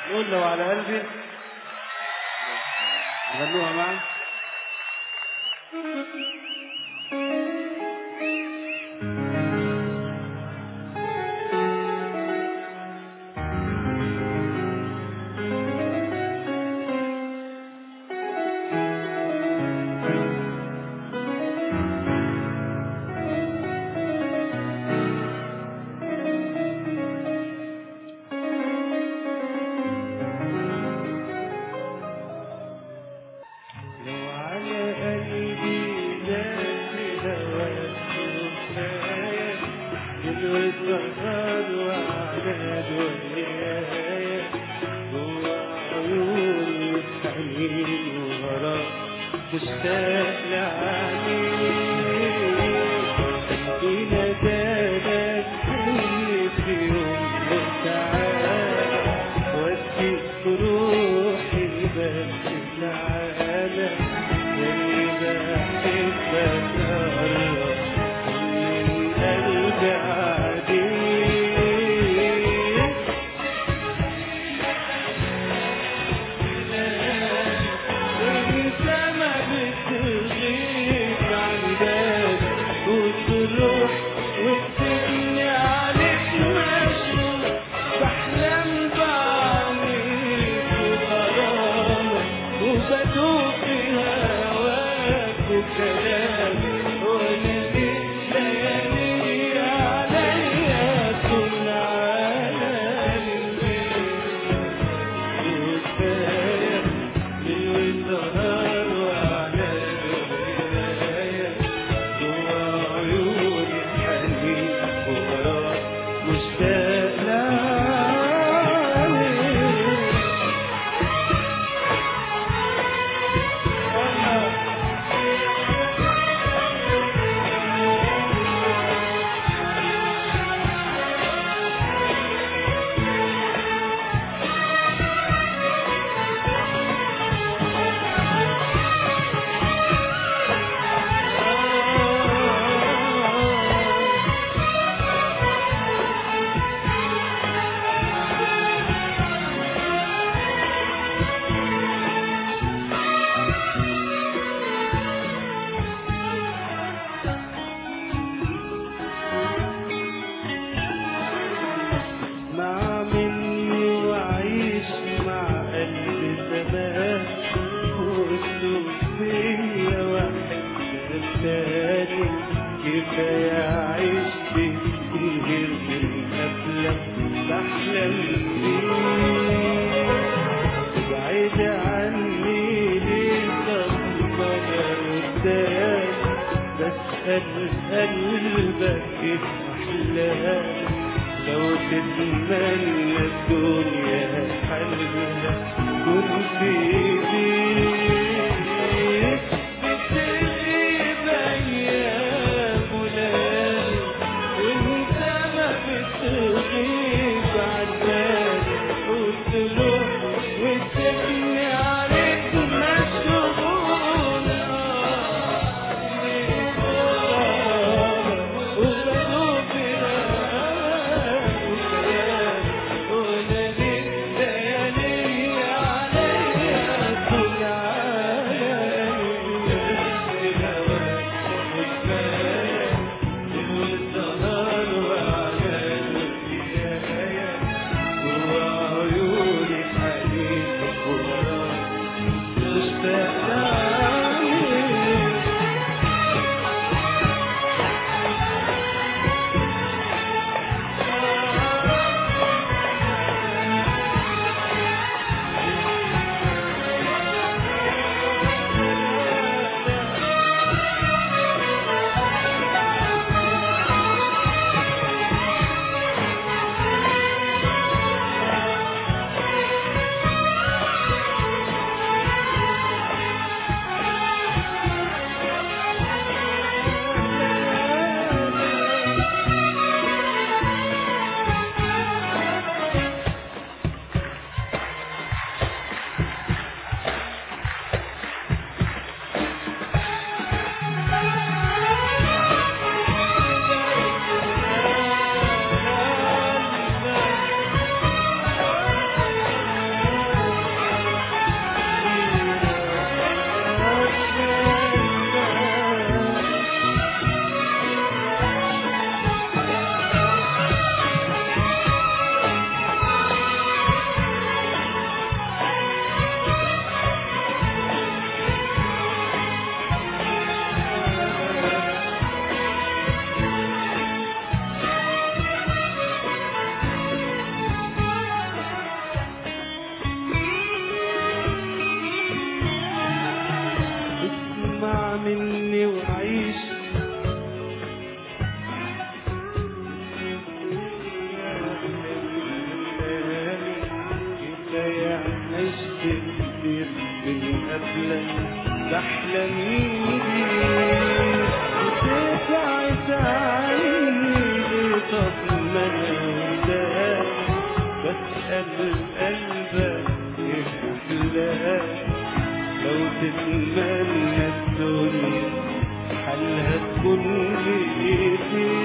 قول لو على قلبي غنوها معا لو على قلبي ناس هواك كفاية جلوة سهر وعناد ويايا جوا عيوني حنين وغرام مشتاق لعليك قلبي ندالك في يوم تعالى وديك روحي بس تعالى اللي بحبك قرب من قلبي عليك انت ما بتغيب عن بالي وتروح وتسيبني عليك مشغول بحلم بعينيك وغرامك وبدوق في هواك وكلامك وانا ليالي عليا كل عالم وكفاية ليل ونهار وعلى الهداية جوا عيوني حنين وغرام مشتاق لعليك مع مني وعيش مع قلب زمان واسلوب فيا واحد الثاني كفاية عشت كتير من قبلك بحلم بيك بعيد عني ليه تفضل قدام بسأل قلبك في أحلامك لو تتمنى الدنيا حلمها كن في ايديك بتغيب ايام ولاد وانت ما بتغيب عن قلت له وتسيبني عليك مشغول وبدوب كتير من قبلك بحلم بيك وتبعد عني طب ما انا بسأل قلبك ايه احلاك لو تتمنى الدنيا حالها تكون لإيديك